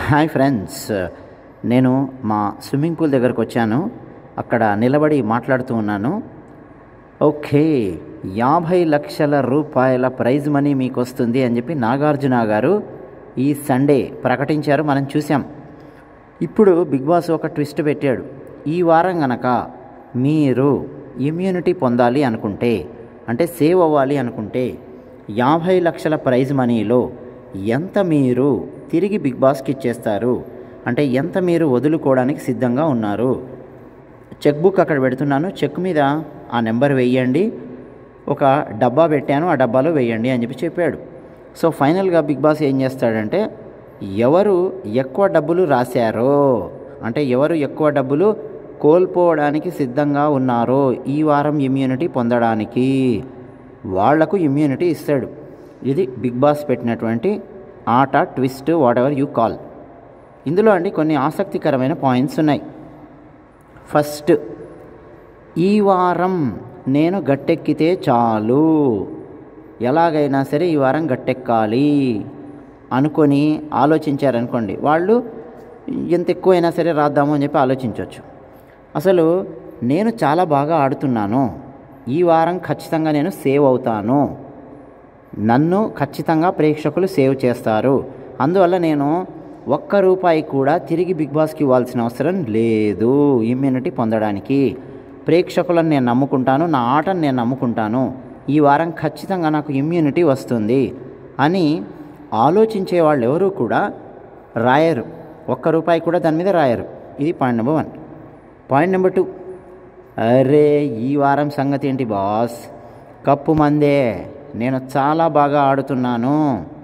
Hi friends నేను మా swimming pool దగ్గరకు వచ్చాను అక్కడ నిలబడి మాట్లాడుతూ ఉన్నాను ఓకే యాభై లక్షల రూపాయల ప్రైజ్ మనీ మీకు వస్తుంది అని చెప్పి నాగార్జున గారు ఈ సండే ప్రకటించారు మనం చూసాం ఇప్పుడు బిగ్ బాస్ ఒక ట్విస్ట్ పెట్టాడు ఈ వారం గనక మీరు ఇమ్యూనిటీ పొందాలి అనుకుంటే అంటే సేవ్ అవ్వాలి అనుకుంటే యాభై లక్షల ప్రైజ్ మనీలో ఎంత మీరు తిరిగి బిగ్ బాస్కి ఇచ్చేస్తారు అంటే ఎంత మీరు వదులుకోవడానికి సిద్ధంగా ఉన్నారు చెక్ బుక్ అక్కడ పెడుతున్నాను చెక్ మీద ఆ నెంబర్ వేయండి ఒక డబ్బా పెట్టాను ఆ డబ్బాలో వేయండి అని చెప్పి చెప్పాడు సో ఫైనల్గా బిగ్ బాస్ ఏం చేస్తాడంటే ఎవరు ఎక్కువ డబ్బులు రాశారో అంటే ఎవరు ఎక్కువ డబ్బులు కోల్పోవడానికి సిద్ధంగా ఉన్నారో ఈ వారం ఇమ్యూనిటీ పొందడానికి వాళ్లకు ఇమ్యూనిటీ ఇస్తాడు ఇది బిగ్ బాస్ పెట్టినటువంటి ఆట twist whatever you call ఇందులో అండి కొన్ని ఆసక్తికరమైన పాయింట్స్ ఉన్నాయి ఫస్ట్ ఈ వారం నేను గట్టెక్కితే చాలు ఎలాగైనా సరే ఈ వారం గట్టెక్కాలి అనుకొని ఆలోచించారనుకోండి వాళ్ళు ఎంత ఎక్కువైనా సరే రాద్దాము అని చెప్పి ఆలోచించవచ్చు అసలు నేను చాలా బాగా ఆడుతున్నాను ఈ వారం ఖచ్చితంగా నేను సేవ్ అవుతాను నన్ను ఖచ్చితంగా ప్రేక్షకులు సేవ్ చేస్తారు అందువల్ల నేను ఒక్క రూపాయి కూడా తిరిగి బిగ్ బాస్కి ఇవ్వాల్సిన అవసరం లేదు ఇమ్యూనిటీ పొందడానికి ప్రేక్షకులను నేను నమ్ముకుంటాను నా ఆటను నేను నమ్ముకుంటాను ఈ వారం ఖచ్చితంగా నాకు ఇమ్యూనిటీ వస్తుంది అని ఆలోచించే వాళ్ళు ఎవరు కూడా రాయరు ఒక్క రూపాయి కూడా దాని మీద రాయరు ఇది point number one point number two అరే ఈ వారం సంగతి ఏంటి బాస్ కప్పు మందే నేను చాలా బాగా ఆడుతున్నాను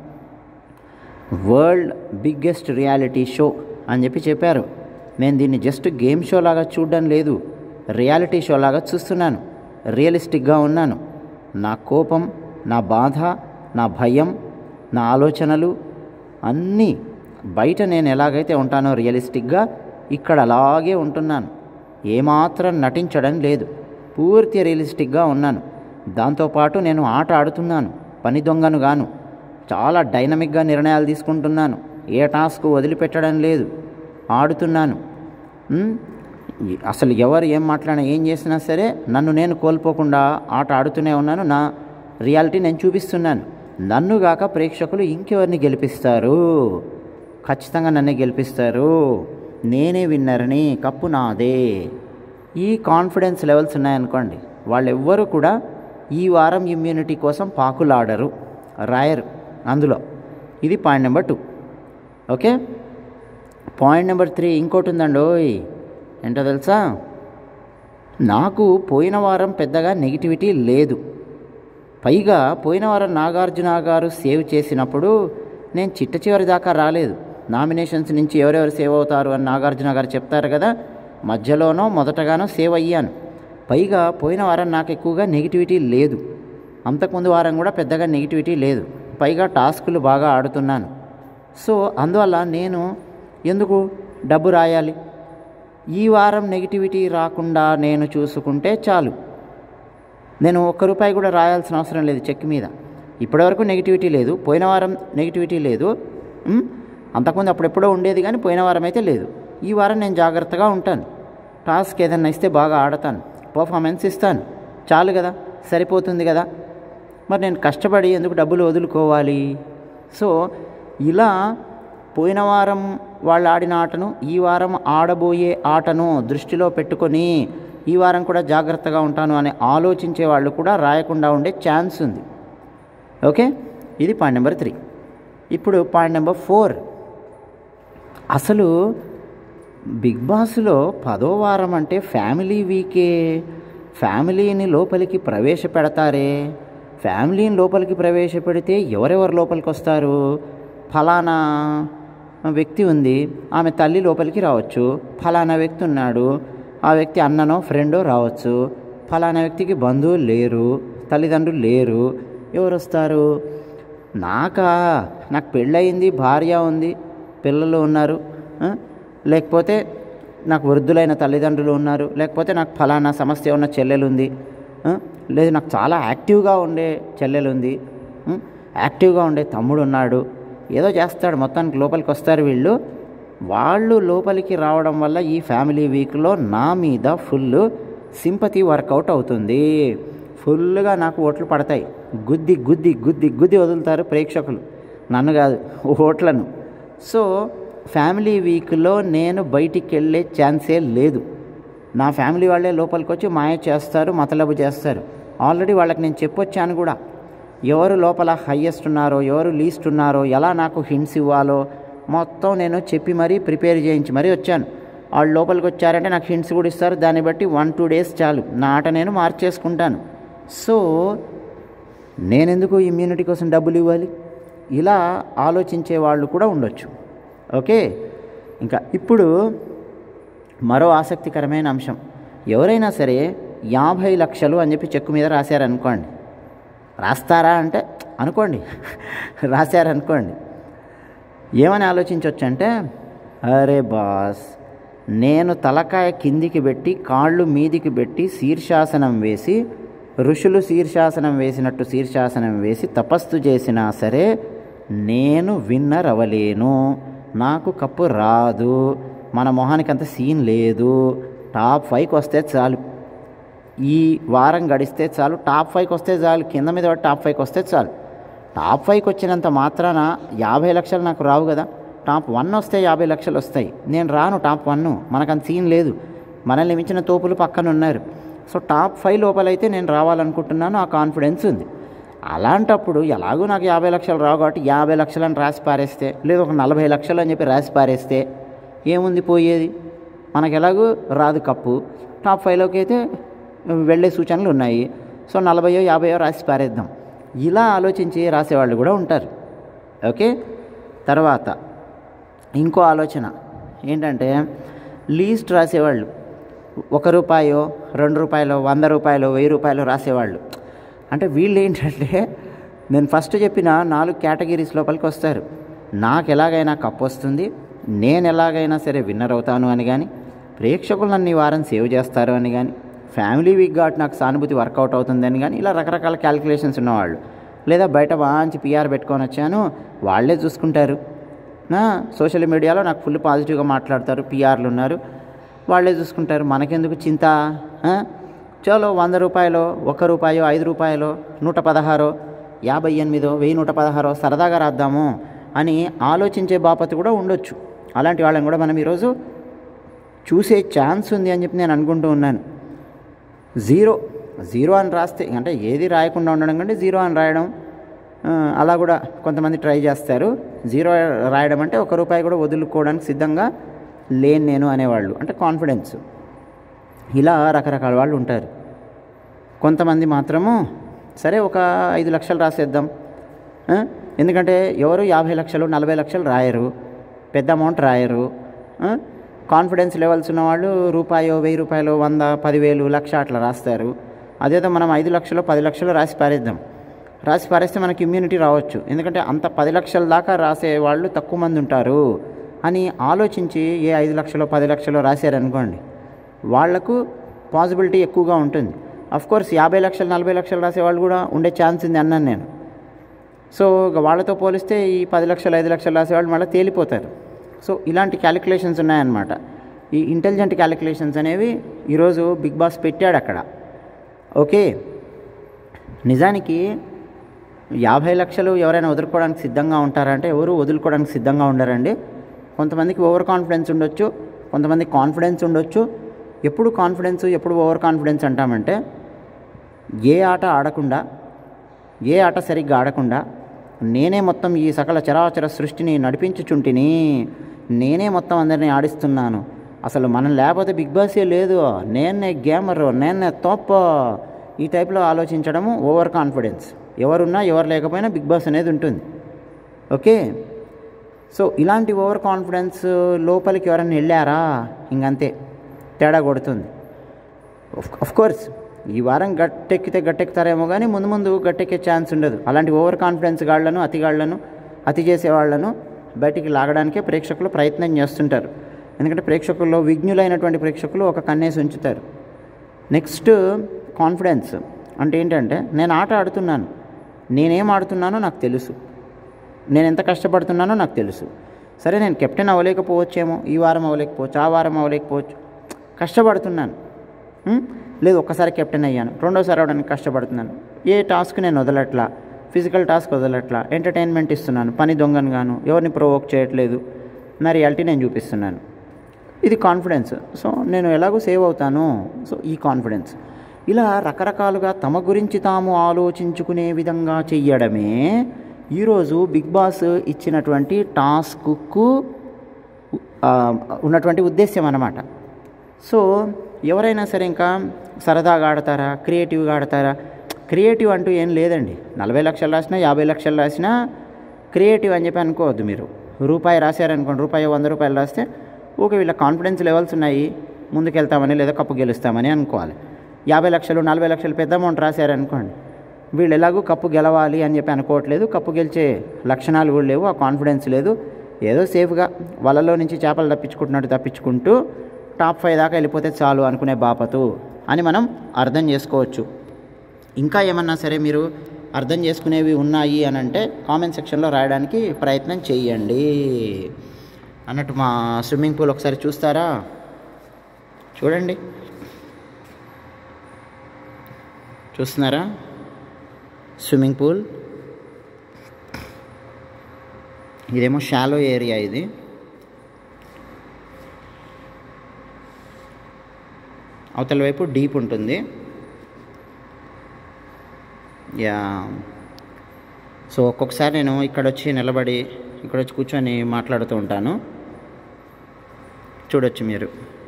వరల్డ్ బిగ్గెస్ట్ రియాలిటీ షో అని చెప్పి చెప్పారు నేను దీన్ని జస్ట్ గేమ్ షో లాగా చూడడం లేదు రియాలిటీ షో లాగా చూస్తున్నాను రియలిస్టిక్గా ఉన్నాను నా కోపం నా బాధ నా భయం నా ఆలోచనలు అన్నీ బయట నేను ఎలాగైతే ఉంటానో రియలిస్టిక్గా ఇక్కడ అలాగే ఉంటున్నాను ఏమాత్రం నటించడం లేదు పూర్తి రియలిస్టిక్గా ఉన్నాను దాంతోపాటు నేను ఆట ఆడుతున్నాను పని దొంగను గాను చాలా డైనమిక్గా నిర్ణయాలు తీసుకుంటున్నాను ఏ టాస్క్ వదిలిపెట్టడం లేదు ఆడుతున్నాను ఉమ్, ఈ- అసలు ఎవరు ఏం మాట్లాడినా ఏం చేసినా సరే నన్ను నేను కోల్పోకుండా ఆట ఆడుతూనే ఉన్నాను నా రియాలిటీ నేను చూపిస్తున్నాను నన్ను గాక ప్రేక్షకులు ఇంకెవరిని గెలిపిస్తారు ఖచ్చితంగా నన్నే గెలిపిస్తారు నేనే విన్నర్ని కప్పు నాదే ఈ కాన్ఫిడెన్స్ లెవెల్స్ ఉన్నాయనుకోండి వాళ్ళెవ్వరూ కూడా ఈ వారం ఇమ్యూనిటీ కోసం పాకులాడరు రాయరు అందులో ఇది point number two okay point number three ఇంకోటి ఉందండి ఓయ్ ఏంటో తెలుసా నాకు పోయిన వారం పెద్దగా నెగిటివిటీ లేదు పైగా పోయిన వారం నాగార్జున గారు సేవ్ చేసినప్పుడు నేను చిట్ట చివరి దాకా రాలేదు నామినేషన్స్ నుంచి ఎవరెవరు సేవ్ అవుతారు అని నాగార్జున గారు చెప్తారు కదా మధ్యలోనో మొదటగానో సేవ్ అయ్యాను పైగా పోయిన వారం నాకు ఎక్కువగా నెగిటివిటీ లేదు అంతకుముందు వారం కూడా పెద్దగా నెగిటివిటీ లేదు పైగా టాస్కులు బాగా ఆడుతున్నాను సో అందువల్ల నేను ఎందుకు డబ్బు రాయాలి ఈ వారం నెగిటివిటీ రాకుండా నేను చూసుకుంటే చాలు నేను ఒక్క రూపాయి కూడా రాయాల్సిన అవసరం లేదు చెక్ మీద ఇప్పటివరకు నెగిటివిటీ లేదు పోయిన వారం నెగిటివిటీ లేదు ఉమ్, అంతకుముందు అప్పుడెప్పుడో ఉండేది కానీ పోయిన వారం అయితే లేదు ఈ వారం నేను జాగ్రత్తగా ఉంటాను టాస్క్ ఏదన్నా ఇస్తే బాగా ఆడతాను పర్ఫార్మెన్స్ ఇస్తాను చాలు కదా సరిపోతుంది కదా మరి నేను కష్టపడి ఎందుకు డబ్బులు వదులుకోవాలి సో ఇలా పోయిన వారం వాళ్ళు ఆడిన ఆటను ఈ వారం ఆడబోయే ఆటను దృష్టిలో పెట్టుకొని ఈ వారం కూడా జాగ్రత్తగా ఉంటాను అని ఆలోచించే వాళ్ళు కూడా రాయకుండా ఉండే ఛాన్స్ ఉంది ఓకే ఇది పాయింట్ నెంబర్ త్రీ ఇప్పుడు పాయింట్ నెంబర్ ఫోర్ అసలు బిగ్ బాస్లో పదో వారం అంటే ఫ్యామిలీ వీకే ఫ్యామిలీని లోపలికి ప్రవేశపెడతారే ఫ్యామిలీని లోపలికి ప్రవేశపెడితే ఎవరెవరు లోపలికి వస్తారు ఫలానా వ్యక్తి ఉంది ఆమె తల్లి లోపలికి రావచ్చు ఫలానా వ్యక్తి ఉన్నాడు ఆ వ్యక్తి అన్ననో ఫ్రెండో రావచ్చు ఫలానా వ్యక్తికి బంధువులు లేరు తల్లిదండ్రులు లేరు ఎవరు వస్తారు నాకా నాకు పెళ్ళయింది భార్య ఉంది పిల్లలు ఉన్నారు ఆ? లేకపోతే నాకు వృద్ధులైన తల్లిదండ్రులు ఉన్నారు లేకపోతే నాకు ఫలానా సమస్య ఉన్న చెల్లెలు ఉంది ఆ? లేదు నాకు చాలా యాక్టివ్గా ఉండే చెల్లెలు ఉంది ఉం? యాక్టివ్గా ఉండే తమ్ముడు ఉన్నాడు ఏదో చేస్తాడు మొత్తానికి లోపలికి వస్తారు వీళ్ళు వాళ్ళు లోపలికి రావడం వల్ల ఈ ఫ్యామిలీ వీక్లో నా మీద ఫుల్ సింపతి వర్కౌట్ అవుతుంది ఫుల్గా నాకు ఓట్లు పడతాయి గుద్ది గుద్ది గుద్ది గుద్ది వదులుతారు ప్రేక్షకులు నన్ను కాదు ఓట్లను సో ఫ్యామిలీ వీక్లో నేను బయటికి వెళ్ళే ఛాన్సే లేదు నా ఫ్యామిలీ వాళ్ళే లోపలికి వచ్చి మాయ చేస్తారు మతలబు చేస్తారు ఆల్రెడీ వాళ్ళకి నేను చెప్పొచ్చాను కూడా ఎవరు లోపల హయ్యెస్ట్ ఉన్నారో ఎవరు లీస్ట్ ఉన్నారో ఎలా నాకు హింట్స్ ఇవ్వాలో మొత్తం నేను చెప్పి మరీ ప్రిపేర్ చేయించి మరీ వచ్చాను వాళ్ళు లోపలికి వచ్చారంటే నాకు హింట్స్ కూడా ఇస్తారు దాన్ని బట్టి వన్ టూ డేస్ చాలు నా ఆట నేను మార్చేసుకుంటాను సో నేనెందుకు ఇమ్యూనిటీ కోసం డబ్బులు ఇవ్వాలి ఇలా ఆలోచించే వాళ్ళు కూడా ఉండొచ్చు ఓకే ఇంకా ఇప్పుడు మరో ఆసక్తికరమైన అంశం ఎవరైనా సరే యాభై లక్షలు అని చెప్పి చెక్కు మీద రాశారనుకోండి రాస్తారా అంటే అనుకోండి రాశారనుకోండి ఏమని ఆలోచించవచ్చు అంటే అరే బాస్ నేను తలకాయ కిందికి పెట్టి కాళ్ళు మీదికి పెట్టి శీర్షాసనం వేసి ఋషులు శీర్షాసనం వేసినట్టు శీర్షాసనం వేసి తపస్సు చేసినా సరే నేను విన్నర్ అవ్వలేను నాకు కప్పు రాదు మన మొహానికి అంత సీన్ లేదు టాప్ ఫైవ్కి వస్తే చాలు ఈ వారం గడిస్తే చాలు టాప్ ఫైవ్కి వస్తే చాలు కింద మీద పడి టాప్ ఫైవ్కి వస్తే చాలు టాప్ ఫైవ్కి వచ్చినంత మాత్రాన యాభై లక్షలు నాకు రావు కదా టాప్ వన్ వస్తే యాభై లక్షలు వస్తాయి నేను రాను టాప్ వన్ మనకంత సీన్ లేదు మనల్ని మించిన తోపులు పక్కన ఉన్నారు సో టాప్ ఫైవ్ లోపలైతే నేను రావాలనుకుంటున్నాను ఆ కాన్ఫిడెన్స్ ఉంది అలాంటప్పుడు ఎలాగో నాకు యాభై లక్షలు రావు కాబట్టి యాభై లక్షలని రాసి పారేస్తే లేదా ఒక నలభై లక్షలు అని చెప్పి రాసి పారేస్తే ఏముంది పోయేది మనకు ఎలాగో రాదు కప్పు టాప్ ఫైవ్లోకి అయితే వెళ్ళే సూచనలు ఉన్నాయి సో నలభయో యాభైయో రాసి పారేద్దాం ఇలా ఆలోచించి రాసేవాళ్ళు కూడా ఉంటారు ఓకే తర్వాత ఇంకో ఆలోచన ఏంటంటే లీస్ట్ రాసేవాళ్ళు ఒక రూపాయో రెండు రూపాయలు వంద రూపాయలు వెయ్యి రూపాయలు రాసేవాళ్ళు అంటే వీళ్ళు ఏంటంటే నేను ఫస్ట్ చెప్పిన నాలుగు కేటగిరీస్ లోపలికి వస్తారు నాకు ఎలాగైనా కప్ వస్తుంది నేను ఎలాగైనా సరే విన్నర్ అవుతాను అని కానీ ప్రేక్షకులు నన్ను ఈ వారం సేవ్ చేస్తారు అని కానీ ఫ్యామిలీ వీక్ కాబట్టి నాకు సానుభూతి వర్కౌట్ అవుతుందని కానీ ఇలా రకరకాల క్యాలిక్యులేషన్స్ ఉన్నవాళ్ళు లేదా బయట మంచి పిఆర్ పెట్టుకొని వచ్చాను వాళ్ళే చూసుకుంటారు నా సోషల్ మీడియాలో నాకు ఫుల్ పాజిటివ్గా మాట్లాడతారు పిఆర్లు ఉన్నారు వాళ్ళే చూసుకుంటారు మనకెందుకు చింత ఆ? చలో వంద రూపాయలు ఒక్క రూపాయో ఐదు రూపాయలు నూట పదహారో యాభై ఎనిమిదో వెయ్యి నూట పదహారో సరదాగా రాద్దాము అని ఆలోచించే బాపతి కూడా ఉండొచ్చు అలాంటి వాళ్ళని కూడా మనం ఈరోజు చూసే ఛాన్స్ ఉంది అని చెప్పి నేను అనుకుంటూ ఉన్నాను జీరో జీరో అని రాస్తే అంటే ఏది రాయకుండా ఉండడం కంటే జీరో అని రాయడం ఆ, అలా కూడా కొంతమంది ట్రై చేస్తారు జీరో రాయడం అంటే ఒక రూపాయి కూడా వదులుకోవడానికి సిద్ధంగా లేను నేను అనేవాళ్ళు అంటే కాన్ఫిడెన్స్ ఇలా రకరకాల వాళ్ళు ఉంటారు కొంతమంది మాత్రము సరే ఒక ఐదు లక్షలు రాసేద్దాం ఆ? ఎందుకంటే ఎవరు యాభై లక్షలు నలభై లక్షలు రాయరు పెద్ద అమౌంట్ రాయరు ఆ? కాన్ఫిడెన్స్ లెవెల్స్ ఉన్నవాళ్ళు రూపాయో వెయ్యి రూపాయలు వంద పదివేలు లక్ష అట్లా రాస్తారు అదేదో మనం ఐదు లక్షలు పది లక్షలు రాసి పారేద్దాం రాసి పారేస్తే మనకి ఇమ్యూనిటీ రావచ్చు ఎందుకంటే అంత పది లక్షల దాకా రాసే వాళ్ళు తక్కువ మంది ఉంటారు అని ఆలోచించి ఏ ఐదు లక్షలు పది లక్షలు రాశారనుకోండి వాళ్లకు పాసిబిలిటీ ఎక్కువగా ఉంటుంది అఫ్ కోర్స్ యాభై లక్షలు నలభై లక్షలు రాసే వాళ్ళు కూడా ఉండే ఛాన్స్ ఉంది అన్నాను నేను సో ఇక వాళ్ళతో పోలిస్తే ఈ పది లక్షలు ఐదు లక్షలు రాసేవాళ్ళు మళ్ళీ తేలిపోతారు సో ఇలాంటి క్యాలిక్యులేషన్స్ ఉన్నాయన్నమాట ఈ ఇంటెలిజెంట్ క్యాలిక్యులేషన్స్ అనేవి ఈరోజు బిగ్ బాస్ పెట్టాడు అక్కడ ఓకే నిజానికి యాభై లక్షలు ఎవరైనా వదులుకోవడానికి సిద్ధంగా ఉంటారంటే ఎవరు వదులుకోవడానికి సిద్ధంగా ఉండరండి కొంతమందికి ఓవర్ కాన్ఫిడెన్స్ ఉండొచ్చు కొంతమందికి కాన్ఫిడెన్స్ ఉండొచ్చు ఎప్పుడు కాన్ఫిడెన్స్ ఎప్పుడు ఓవర్ కాన్ఫిడెన్స్ అంటామంటే ఏ ఆట ఆడకుండా ఏ ఆట సరిగ్గా ఆడకుండా నేనే మొత్తం ఈ సకల చరాచర సృష్టిని నడిపించుచుంటిని నేనే మొత్తం అందరినీ ఆడిస్తున్నాను అసలు మనం లేకపోతే బిగ్ బాసే లేదు నేనే గేమర్ నేనే తోప్ప ఈ టైప్లో ఆలోచించడము ఓవర్ కాన్ఫిడెన్స్ ఎవరున్నా ఎవరు లేకపోయినా బిగ్ బాస్ అనేది ఉంటుంది ఓకే సో ఇలాంటి ఓవర్ కాన్ఫిడెన్స్ లోపలికి ఎవరైనా వెళ్ళారా ఇంకంతే తేడా కొడుతుంది ఆఫ్ కోర్స్ ఈ వారం గట్టెక్కితే గట్టెక్కుతారేమో కానీ ముందు ముందు గట్టెక్కే ఛాన్స్ ఉండదు అలాంటి ఓవర్ కాన్ఫిడెన్స్ గాళ్లను అతిగాళ్లను అతి చేసే వాళ్ళను బయటికి లాగడానికే ప్రేక్షకులు ప్రయత్నం చేస్తుంటారు ఎందుకంటే ప్రేక్షకుల్లో విజ్ఞులైనటువంటి ప్రేక్షకులు ఒక కన్నేసి ఉంచుతారు నెక్స్ట్ కాన్ఫిడెన్స్ అంటే ఏంటంటే నేను ఆట ఆడుతున్నాను నేనేం ఆడుతున్నానో నాకు తెలుసు నేను ఎంత కష్టపడుతున్నానో నాకు తెలుసు సరే నేను కెప్టెన్ అవ్వలేకపోవచ్చేమో ఈ వారం అవ్వలేకపోవచ్చు ఆ వారం అవ్వలేకపోవచ్చు కష్టపడుతున్నాను ఉం? లేదు ఒక్కసారి కెప్టెన్ అయ్యాను రెండోసారి అవడానికి కష్టపడుతున్నాను ఏ టాస్క్ నేను వదలట్లా ఫిజికల్ టాస్క్ వదలట్లా ఎంటర్టైన్మెంట్ ఇస్తున్నాను పని దొంగను గాను ఎవరిని ప్రొవోక్ చేయట్లేదు నా రియాలిటీ నేను చూపిస్తున్నాను ఇది కాన్ఫిడెన్స్ సో నేను ఎలాగో సేవ్ అవుతాను సో ఈ కాన్ఫిడెన్స్ ఇలా రకరకాలుగా తమ గురించి తాము ఆలోచించుకునే విధంగా చెయ్యడమే ఈరోజు బిగ్ బాస్ ఇచ్చినటువంటి టాస్క్కు ఆ, ఉన్నటువంటి ఉద్దేశ్యం అన్నమాట సో ఎవరైనా సరే ఇంకా సరదాగా ఆడతారా క్రియేటివ్గా ఆడతారా క్రియేటివ్ అంటూ ఏం లేదండి నలభై లక్షలు రాసినా యాభై లక్షలు రాసినా క్రియేటివ్ అని చెప్పి అనుకోవద్దు మీరు రూపాయి రాశారనుకోండి రూపాయి వంద రూపాయలు రాస్తే ఓకే వీళ్ళ కాన్ఫిడెన్స్ లెవెల్స్ ఉన్నాయి ముందుకెళ్తామని లేదా కప్పు గెలుస్తామని అనుకోవాలి యాభై లక్షలు నలభై లక్షలు పెద్ద అమౌంట్ రాశారనుకోండి వీళ్ళు ఎలాగో కప్పు గెలవాలి అని చెప్పి అనుకోవట్లేదు కప్పు గెలిచే లక్షణాలు కూడా లేవు ఆ కాన్ఫిడెన్స్ లేదు ఏదో సేఫ్గా వలలో నుంచి చేపలు తప్పించుకుంటున్నట్టు తప్పించుకుంటూ టాప్ ఫైవ్ దాకా వెళ్ళిపోతే చాలు అనుకునే బాపతు అని మనం అర్థం చేసుకోవచ్చు ఇంకా ఏమన్నా సరే మీరు అర్థం చేసుకునేవి ఉన్నాయి అని అంటే కామెంట్ సెక్షన్లో రాయడానికి ప్రయత్నం చేయండి అన్నట్టు మా స్విమ్మింగ్ పూల్ ఒకసారి చూస్తారా చూడండి చూస్తున్నారా స్విమ్మింగ్ పూల్ ఇదేమో షాలో ఏరియా ఇది అవతల వైపు డీప్ ఉంటుంది యా సో ఒక్కొక్కసారి నేను ఇక్కడ వచ్చి నిలబడి ఇక్కడ వచ్చి కూర్చొని మాట్లాడుతూ ఉంటాను చూడొచ్చు మీరు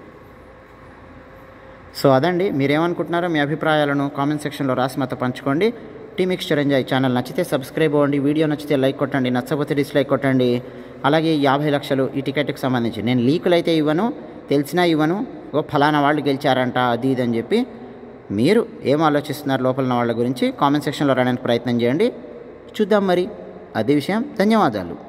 సో అదండి మీరేమనుకుంటున్నారో మీ అభిప్రాయాలను కామెంట్ సెక్షన్లో రాసి మాతో పంచుకోండి టీ మిక్స్చర్ ఎంజాయ్ ఛానల్ నచ్చితే సబ్స్క్రైబ్ అవ్వండి వీడియో నచ్చితే లైక్ కొట్టండి నచ్చకపోతే డిస్లైక్ కొట్టండి అలాగే యాభై లక్షలు ఈ టికెట్కి సంబంధించి నేను లీకులు అయితే ఇవ్వను తెలిసినా ఇవ్వను ఓ ఫలానా వాళ్ళు గెలిచారంట అది ఇది అని చెప్పి మీరు ఏం ఆలోచిస్తున్నారు లోపల ఉన్న వాళ్ళ గురించి కామెంట్ సెక్షన్లో రాయడానికి ప్రయత్నం చేయండి చూద్దాం మరి అదే విషయం ధన్యవాదాలు